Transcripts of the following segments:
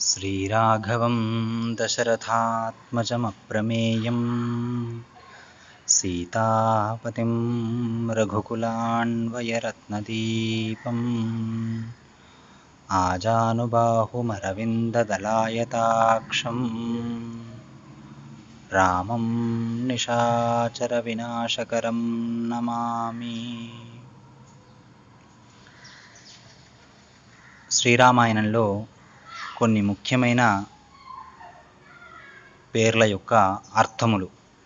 श्रीराघवं दशरथात्मजमप्रमेयम् सीतापतिं रघुकुलान्वयरत्नदीपम् आजानुबाहुमरविन्ददलायताक्षम् रामं निशाचरविनाशकरं नमामि శ్రీరామాయణంలో కొన్ని ముఖ్యమైన పేర్ల యొక్క అర్థములు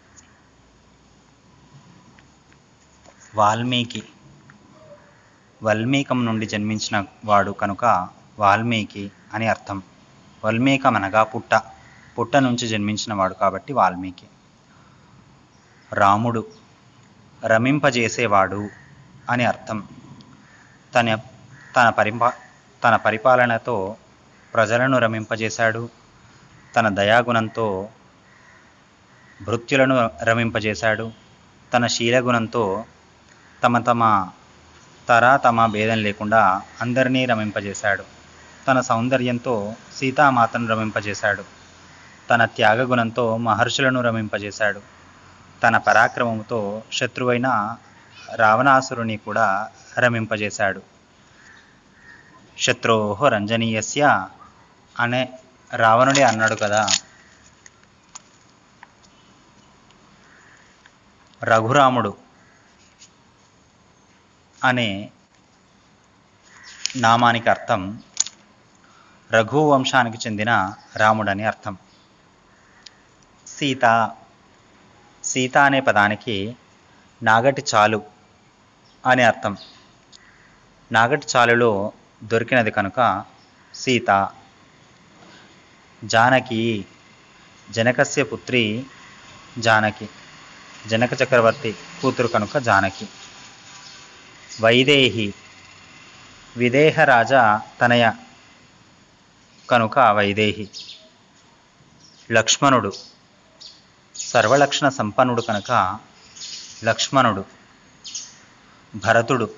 వాల్మీకి వల్మీకం నుండి జన్మించిన వాడు కనుక వాల్మీకి అని అర్థం వల్మీకం అనగా పుట్ట పుట్ట నుంచి జన్మించిన వాడు కాబట్టి వాల్మీకి రాముడు రమింపజేసేవాడు అని అర్థం తన తన పరిపా తన పరిపాలనతో ప్రజలను రమింపజేశాడు తన దయాగుణంతో భృత్యులను రమింపజేశాడు తన శీలగుణంతో తమ తమ తర తమ భేదం లేకుండా అందరినీ రమింపజేశాడు తన సౌందర్యంతో సీతామాతను రమింపజేశాడు తన త్యాగగుణంతో మహర్షులను రమింపజేశాడు తన పరాక్రమంతో శత్రువైన రావణాసురుని కూడా రమింపజేశాడు శత్రో రంజనీయస్య అనే రావణుడే అన్నాడు కదా రఘురాముడు అనే నామానికి అర్థం రఘు వంశానికి చెందిన రాముడని అర్థం సీత సీత అనే పదానికి నాగటి చాలు అని అర్థం నాగటి చాలులో దొరికినది కనుక సీత జానకి జనకస్య పుత్రి జానకి జనక చక్రవర్తి కూతురు కనుక జానకి వైదేహి విదేహ రాజా తనయ కనుక వైదేహి లక్ష్మణుడు సర్వలక్షణ సంపన్నుడు కనుక లక్ష్మణుడు భరతుడు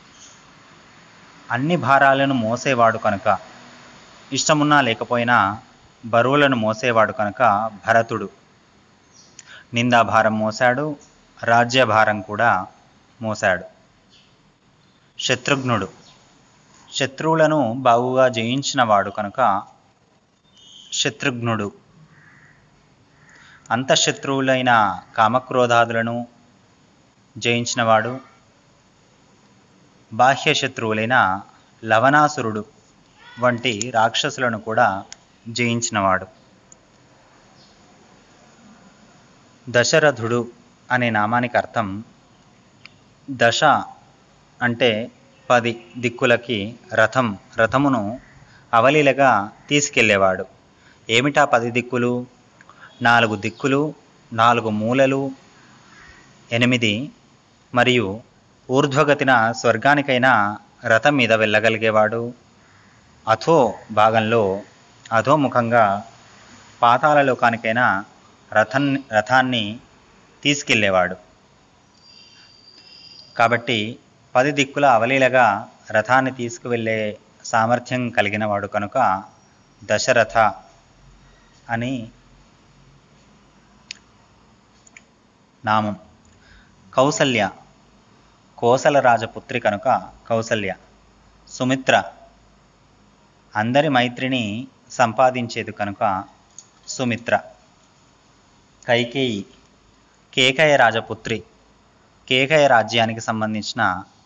అన్ని భారాలను మోసేవాడు కనుక ఇష్టమున్నా లేకపోయినా బరువులను మోసేవాడు కనుక భరతుడు నిందాభారం మోసాడు రాజ్యభారం కూడా మోసాడు శత్రుఘ్నుడు శత్రువులను బాగుగా జయించినవాడు కనుక శత్రుఘ్నుడు అంతఃశత్రువులైన కామక్రోధాదులను జయించినవాడు బాహ్య శత్రువులైన లవణాసురుడు వంటి రాక్షసులను కూడా జయించినవాడు దశరథుడు అనే నామానికి అర్థం దశ అంటే పది దిక్కులకి రథం రథమును అవలీలగా తీసుకెళ్లేవాడు ఏమిటా పది దిక్కులు నాలుగు దిక్కులు నాలుగు మూలలు ఎనిమిది మరియు ఊర్ధ్వగతిన స్వర్గానికైనా రథం మీద వెళ్ళగలిగేవాడు అథో భాగంలో అధోముఖంగా పాతాల లోకానికైనా రథం రథాన్ని తీసుకెళ్ళేవాడు కాబట్టి పది దిక్కుల అవలీలగా రథాన్ని తీసుకువెళ్ళే సామర్థ్యం కలిగినవాడు కనుక దశరథ అని నామం కౌసల్య కోసల రాజపుత్రి కనుక కౌసల్య సుమిత్ర అందరి మైత్రిని సంపాదించేది కనుక సుమిత్ర కైకేయి కేకయ రాజపుత్రి కేకయ రాజ్యానికి సంబంధించిన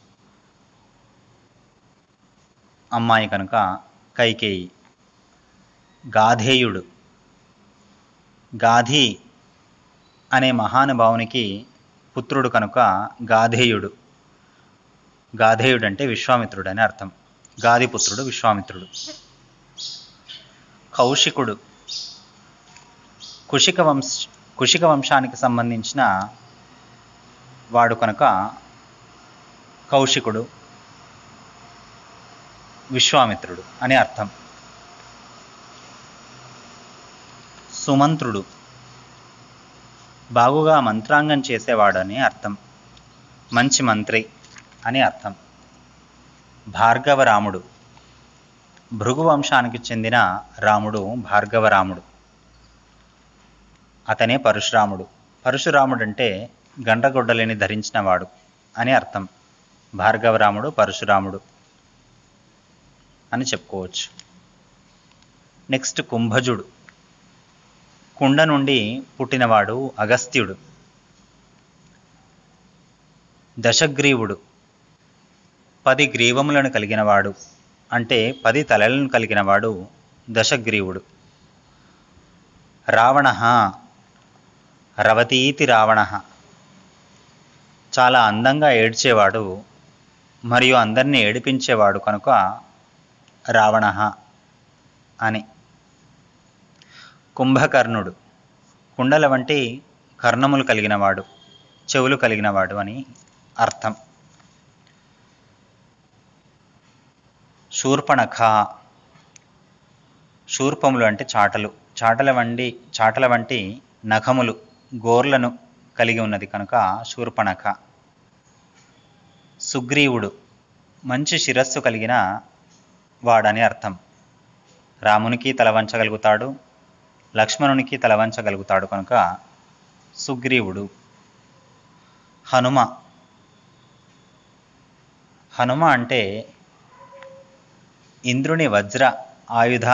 అమ్మాయి కనుక కైకేయి గాధేయుడు గాధి అనే మహానుభావునికి పుత్రుడు కనుక గాధేయుడు గాధేయుడు అంటే విశ్వామిత్రుడు అని అర్థం గాదిపుత్రుడు విశ్వామిత్రుడు కౌశికుడు కుషిక వంశ కుషిక వంశానికి సంబంధించిన వాడు కనుక కౌశికుడు విశ్వామిత్రుడు అని అర్థం సుమంత్రుడు బాగుగా మంత్రాంగం చేసేవాడు అని అర్థం మంచి మంత్రి అని అర్థం భార్గవరాముడు భృగు వంశానికి చెందిన రాముడు భార్గవరాముడు అతనే పరశురాముడు పరశురాముడు అంటే గండ్రగొడ్డలిని ధరించినవాడు అని అర్థం భార్గవరాముడు పరశురాముడు అని చెప్పుకోవచ్చు నెక్స్ట్ కుంభజుడు కుండ నుండి పుట్టినవాడు అగస్త్యుడు దశగ్రీవుడు పది గ్రీవములను కలిగినవాడు అంటే పది తలలను కలిగినవాడు దశగ్రీవుడు రావణ రవతీతి రావణ చాలా అందంగా ఏడ్చేవాడు మరియు అందరినీ ఏడిపించేవాడు కనుక రావణ అని కుంభకర్ణుడు కుండల వంటి కర్ణములు కలిగినవాడు చెవులు కలిగినవాడు అని అర్థం శూర్పణఖ శూర్పములు అంటే చాటలు చాటల వంటి చాటల వంటి నఖములు గోర్లను కలిగి ఉన్నది కనుక శూర్పణఖ సుగ్రీవుడు మంచి శిరస్సు కలిగిన వాడని అర్థం రామునికి తల వంచగలుగుతాడు లక్ష్మణునికి తల వంచగలుగుతాడు కనుక సుగ్రీవుడు హనుమ హనుమ అంటే ఇంద్రుని వజ్ర ఆయుధ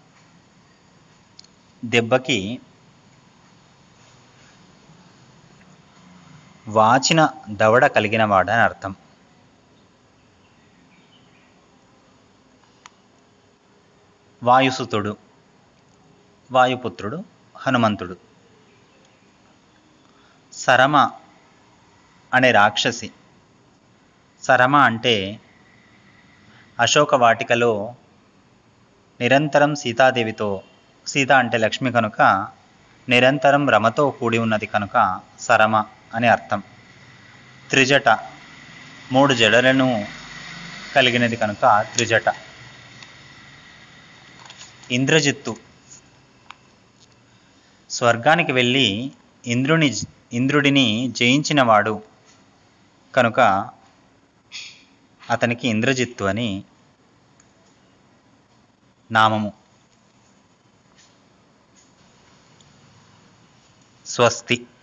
దెబ్బకి వాచిన దవడ కలిగిన వాడని అర్థం వాయుసుతుడు వాయుపుత్రుడు హనుమంతుడు సరమ అనే రాక్షసి సరమ అంటే అశోక వాటికలో నిరంతరం సీతాదేవితో సీత అంటే లక్ష్మి కనుక నిరంతరం రమతో కూడి ఉన్నది కనుక సరమ అని అర్థం త్రిజట మూడు జడలను కలిగినది కనుక త్రిజట ఇంద్రజిత్తు స్వర్గానికి వెళ్ళి ఇంద్రుని ఇంద్రుడిని జయించినవాడు కనుక అతనికి ఇంద్రజిత్తు అని నామము స్వస్తి